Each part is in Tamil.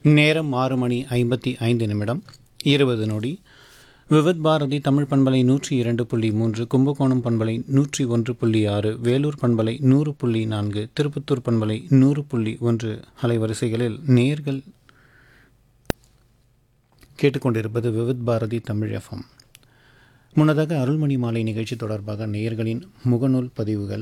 நேரம் ஆறு மணி ஐம்பத்தி ஐந்து நிமிடம் இருபது நொடி விவித் பாரதி தமிழ் பண்பலை நூற்றி இரண்டு புள்ளி மூன்று கும்பகோணம் பண்பலை நூற்றி ஒன்று புள்ளி ஆறு வேலூர் பண்பலை நூறு புள்ளி நான்கு திருப்பத்தூர் பண்பலை நூறு புள்ளி ஒன்று அலைவரிசைகளில் நேர்கள் கேட்டுக்கொண்டிருப்பது விவித் பாரதி தமிழ் எஃப்எம் முன்னதாக அருள்மணி மாலை நிகழ்ச்சி தொடர்பாக நேயர்களின் முகநூல் பதிவுகள்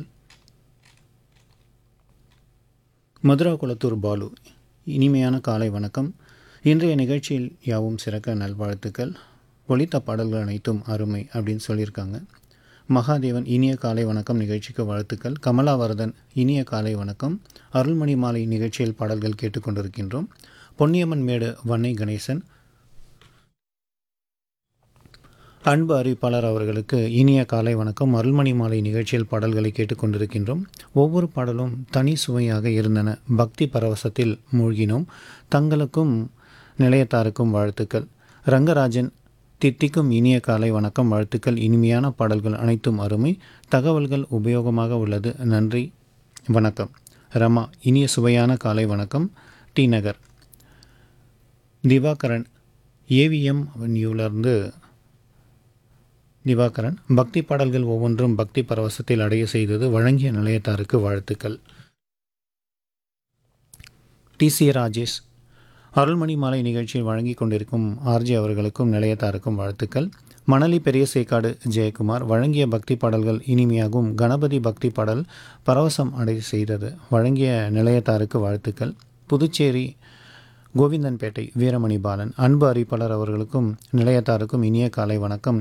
மதுரா குளத்தூர் பாலு இனிமையான காலை வணக்கம் இன்றைய நிகழ்ச்சியில் யாவும் சிறக்க நல்வாழ்த்துக்கள் ஒலித்த பாடல்கள் அனைத்தும் அருமை அப்படின்னு சொல்லியிருக்காங்க மகாதேவன் இனிய காலை வணக்கம் நிகழ்ச்சிக்கு வாழ்த்துக்கள் கமலாவரதன் இனிய காலை வணக்கம் அருள்மணி மாலை நிகழ்ச்சியில் பாடல்கள் கேட்டுக்கொண்டிருக்கின்றோம் பொன்னியம்மன் மேடு வன்னை கணேசன் அன்பு அறிவிப்பாளர் அவர்களுக்கு இனிய காலை வணக்கம் அருள்மணி மாலை நிகழ்ச்சியில் பாடல்களை கேட்டுக்கொண்டிருக்கின்றோம் ஒவ்வொரு பாடலும் தனி சுவையாக இருந்தன பக்தி பரவசத்தில் மூழ்கினோம் தங்களுக்கும் நிலையத்தாருக்கும் வாழ்த்துக்கள் ரங்கராஜன் தித்திக்கும் இனிய காலை வணக்கம் வாழ்த்துக்கள் இனிமையான பாடல்கள் அனைத்தும் அருமை தகவல்கள் உபயோகமாக உள்ளது நன்றி வணக்கம் ரமா இனிய சுவையான காலை வணக்கம் டி நகர் திவாகரன் ஏவிஎம் அவென்யூவிலிருந்து திவாகரன் பக்தி பாடல்கள் ஒவ்வொன்றும் பக்தி பரவசத்தில் அடைய செய்தது வழங்கிய நிலையத்தாருக்கு வாழ்த்துக்கள் டிசி ராஜேஷ் அருள்மணி மாலை நிகழ்ச்சியில் வழங்கி கொண்டிருக்கும் ஆர்ஜி அவர்களுக்கும் நிலையத்தாருக்கும் வாழ்த்துக்கள் மணலி பெரிய சேக்காடு ஜெயக்குமார் வழங்கிய பக்தி பாடல்கள் இனிமையாகவும் கணபதி பக்தி பாடல் பரவசம் அடைய செய்தது வழங்கிய நிலையத்தாருக்கு வாழ்த்துக்கள் புதுச்சேரி கோவிந்தன்பேட்டை வீரமணி பாலன் அன்பு அறிவிப்பாளர் அவர்களுக்கும் நிலையத்தாருக்கும் இனிய காலை வணக்கம்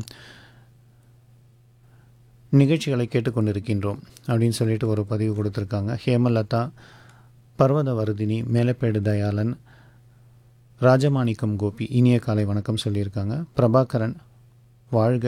நிகழ்ச்சிகளை கேட்டுக்கொண்டிருக்கின்றோம் அப்படின்னு சொல்லிட்டு ஒரு பதிவு கொடுத்துருக்காங்க ஹேமலதா பர்வதவர்தினி மேலப்பேடு தயாளன் ராஜமாணிக்கம் கோபி இனிய காலை வணக்கம் சொல்லியிருக்காங்க பிரபாகரன் வாழ்க